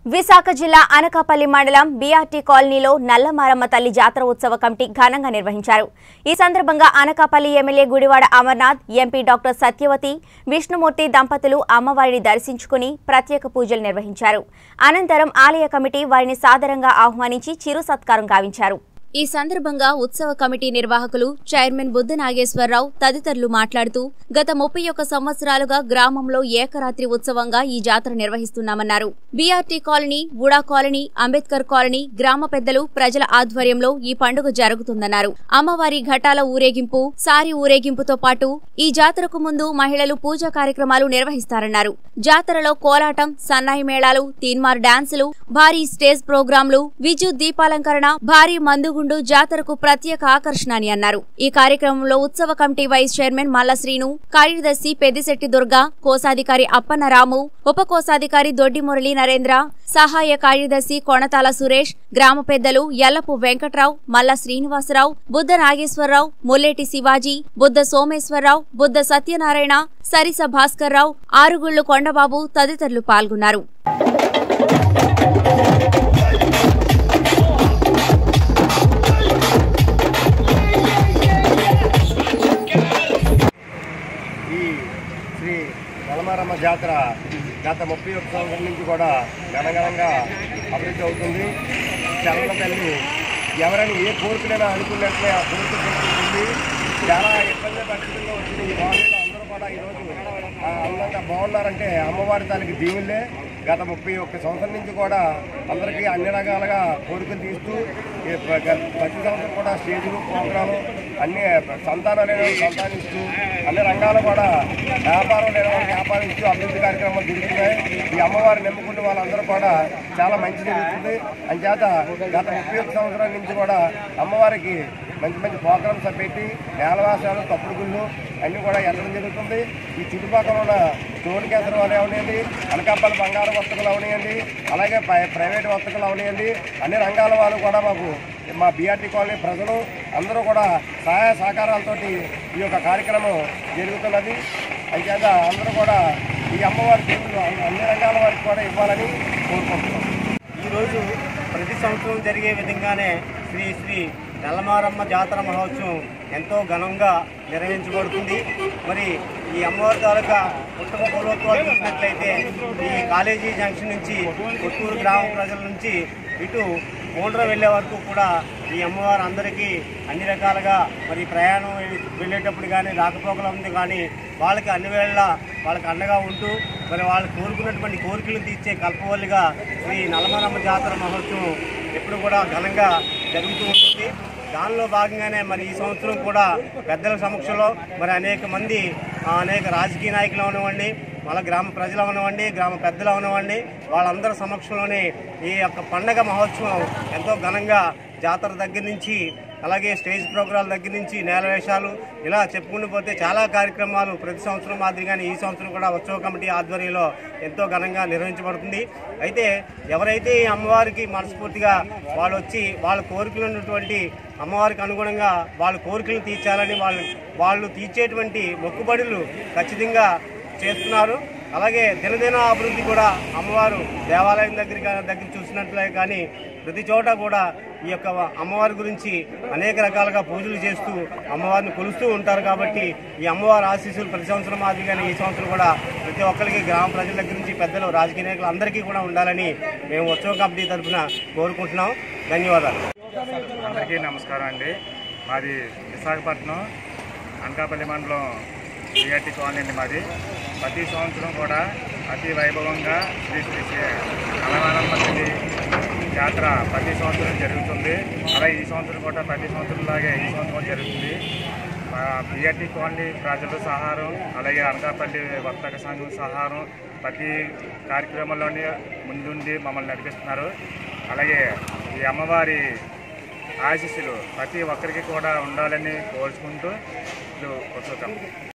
విశాఖ జిల్లా అనకాపల్లి మండలం బీఆర్టీ కాలనీలో నల్లమారమ్మ తల్లి జాతర ఉత్సవ కమిటీ ఘనంగా నిర్వహించారు ఈ సందర్భంగా Anakapalli MLA Gudivada Amarnath MP doctor Satyavathi Vishnumurthy దంపతులు అమ్మవారిని దర్శించుకుని ప్రత్యేక పూజలు నిర్వహించారు అనంతరం ఆలయ కమిటీ వారిని సాదరంగా ఆహ్వానించి చిరు సత్కారం గావించారు ఈ సందర్భంగా ఉత్సవ కమిటీ నిర్వాహకులు చైర్మన్ బుద్ధ నాగేశ్వరరావు తదితరులు మాట్లాడుతూ గత ముప్పై ఒక్క సంవత్సరాలుగా గ్రామంలో ఏకరాత్రి ఉత్సవంగా ఈ జాతర నిర్వహిస్తున్నామన్నారు BRT colony VUDA colony Ambedkar colony గ్రామ పెద్దలు ప్రజల ఆధ్వర్యంలో ఈ పండుగ జరుగుతుందన్నారు అమ్మవారి ఘటాల ఊరేగింపు సారి ఊరేగింపుతో పాటు ఈ జాతరకు ముందు మహిళలు పూజా కార్యక్రమాలు నిర్వహిస్తారన్నారు జాతరలో కోలాటం సన్నాయి మేళాలు తీన్మార్ డాన్సులు భారీ స్టేజ్ ప్రోగ్రాంలు విద్యుత్ దీపాలంకరణ భారీ మందుగుండు జాతరకు ప్రత్యేక ఆకర్షణ అని అన్నారు ఈ కార్యక్రమంలో ఉత్సవ కమిటీ వైస్ చైర్మన్ మల్ల శ్రీను కార్యదర్శి పెద్దిశెట్టి దుర్గా కోశాధికారి అప్పన్న రాము ఉప కోశాధికారి దొడ్డి మురళి నరేంద్ర సహాయ కార్యదర్శి కొణతాల సురేష్ గ్రామ పెద్దలు యల్లపు వెంకట్రావు మల్ల శ్రీనివాసరావు బుద్ధ నాగేశ్వరరావు ముల్లేటి శివాజీ బుద్ధ సోమేశ్వరరావు బుద్ధ సత్యనారాయణ సరిస భాస్కర్రావు ఆరుగుళ్లు కొండబాబు తదితరులు పాల్గొన్నారు ఈ శ్రీ నలమారమ్మ జాతర గత ముప్పై ఒక్క సంవత్సరం నుంచి కూడా ఘనఘనంగా అభివృద్ధి అవుతుంది చలన తల్లి ఎవరైనా ఏ కోరికలైనా అనుకున్నట్లే ఆ కోరిక జరుగుతుంది చాలా ఇబ్బంది పరిస్థితుల్లో వచ్చిన ఈ వాళ్ళు అందరూ కూడా ఈరోజు ఆ, అందంగా బాగున్నారంటే అమ్మవారి తాలూకు దీవులే గత ముప్పై ఒక్క సంవత్సరం నుంచి కూడా అందరికీ అన్ని రకాలుగా కోరికలు తీస్తూ ఈ ప్ర- గ- ప్రతి సంవత్సరం కూడా స్టేజ్లు ప్రోగ్రాము అన్ని సంతానం లేని వాళ్ళకి సంతానిస్తూ అన్ని రంగాలు కూడా వ్యాపారం లేని వాళ్ళకి వ్యాపారం ఇస్తూ అభివృద్ధి కార్యక్రమాలు జరుగుతున్నాయి ఈ అమ్మవారి నమ్ముకున్న వాళ్ళందరూ కూడా చాలా మంచి జరుగుతుంది అంచేత గత ముప్పై ఒక్క సంవత్సరాల నుంచి కూడా అమ్మవారికి మంచి మంచి ప్రోగ్రామ్స్ పెట్టి నేలవాసాలు తప్పుడు గుళ్ళు అన్నీ కూడా ఎల్లడం జరుగుతుంది ఈ చుట్టుపక్కల ఉన్న టోల్ కేంద్రం వాళ్ళు అవనియండి అనకాపల్లి బంగారు వర్తకులు అవనియండి అలాగే ప్ర- ప్రైవేట్ వర్తకులు అవనియండి అన్ని రంగాల వాళ్ళు కూడా మాకు మా బీఆర్టీ కాలనీ ప్రజలు అందరూ కూడా సహాయ సహకారాలతోటి ఈ యొక్క కార్యక్రమం జరుగుతున్నది అంచేత అందరూ కూడా ఈ అమ్మవారి దేవుళ్ళు అన్ని- అన్ని రంగాల వారికి కూడా ఇవ్వాలని కోరుకుంటున్నాం ఈరోజు ప్రతి సంవత్సరం జరిగే విధంగానే శ్రీ శ్రీ నల్లమారమ్మ జాతర మహోత్సవం ఎంతో ఘనంగా నిర్వహించబడుతుంది మరి ఈ అమ్మవారి తాలూకా ఉత్తమ పూర్వత్వాలు చూసినట్లయితే ఈ కాలేజీ జంక్షన్ నుంచి కొత్తూరు గ్రామ ప్రజల నుంచి ఇటు కోండ్ర వెళ్ళే వరకు కూడా ఈ అమ్మవారు అందరికీ అన్ని రకాలుగా మరి ప్రయాణం వెళ్ళేటప్పుడు కానీ రాకపోకలు ఉంది కానీ వాళ్ళకి అన్ని వేళ వాళ్ళకి అండగా ఉంటూ మరి వాళ్ళు కోరుకున్నటువంటి కోరికలు తీర్చే కల్పవల్లిగా శ్రీ నల్లమరమ్మ జాతర మహోత్సవం ఎప్పుడు కూడా ఘనంగా జరుగుతూ ఉంటుంది దానిలో భాగంగానే మరి ఈ సంవత్సరం కూడా పెద్దల సమక్షంలో మరి అనేక మంది ఆ, అనేక రాజకీయ నాయకులు అవనివ్వండి వాళ్ళ గ్రామ ప్రజలు అవనివ్వండి గ్రామ పెద్దలు అవనివ్వండి వాళ్ళందరి సమక్షంలోనే ఈ యొక్క పండగ మహోత్సవం ఎంతో ఘనంగా జాతర దగ్గర నుంచి అలాగే స్టేజ్ ప్రోగ్రాల దగ్గర నుంచి నేలవేషాలు ఇలా చెప్పుకుంటూ పోతే చాలా కార్యక్రమాలు ప్రతి సంవత్సరం మాదిరిగానే ఈ సంవత్సరం కూడా ఉత్సవ కమిటీ ఆధ్వర్యంలో ఎంతో ఘనంగా నిర్వహించబడుతుంది అయితే ఎవరైతే ఈ అమ్మవారికి మనస్ఫూర్తిగా వాళ్ళు వచ్చి వాళ్ళ కోరికలు ఉన్నటువంటి అమ్మవారికి అనుగుణంగా వాళ్ళ కోరికలు తీర్చాలని వాళ్ళు వాళ్ళు తీర్చేటువంటి మొక్కుబడులు ఖచ్చితంగా చేస్తున్నారు అలాగే దినదిన అభివృద్ధి కూడా అమ్మవారు దేవాలయం దగ్గర దగ్గర చూసినట్లే కానీ ప్రతి చోట కూడా ఈ యొక్క అమ్మవారి గురించి అనేక రకాలుగా పూజలు చేస్తూ అమ్మవారిని కొలుస్తూ ఉంటారు కాబట్టి ఈ అమ్మవారి ఆశీస్సులు ప్రతి సంవత్సరం మాదిరిగానే ఈ సంవత్సరం కూడా ప్రతి ఒక్కరికి గ్రామ ప్రజల దగ్గర నుంచి పెద్దలు రాజకీయ నాయకులు అందరికీ కూడా ఉండాలని మేము ఉత్సవ కమిటీ తరఫున కోరుకుంటున్నాం ధన్యవాదాలు అందరికీ నమస్కారం అండి మాది విశాఖపట్నం అనకాపల్లి మండలం బిఆర్టీ కాలనీ అండి మాది ప్రతి సంవత్సరం కూడా అతి వైభవంగా శ్రీ శ్రీ శ్రీ అలవారమ్మ తల్లి జాతర ప్రతి సంవత్సరం జరుగుతుంది అలాగే ఈ సంవత్సరం కూడా ప్రతి సంవత్సరం లాగే ఈ సంవత్సరం కూడా జరుగుతుంది బిఆర్టీ కాలనీ ప్రజల సహారం అలాగే అనకాపల్లి వర్తక సంఘం సహారం ప్రతి కార్యక్రమంలోని ముందుండి మమ్మల్ని నడిపిస్తున్నారు అలాగే ఈ అమ్మవారి ఆశీస్సులు ప్రతి ఒక్కరికి కూడా ఉండాలని కోరుకుంటూ ఇది ఉత్సవం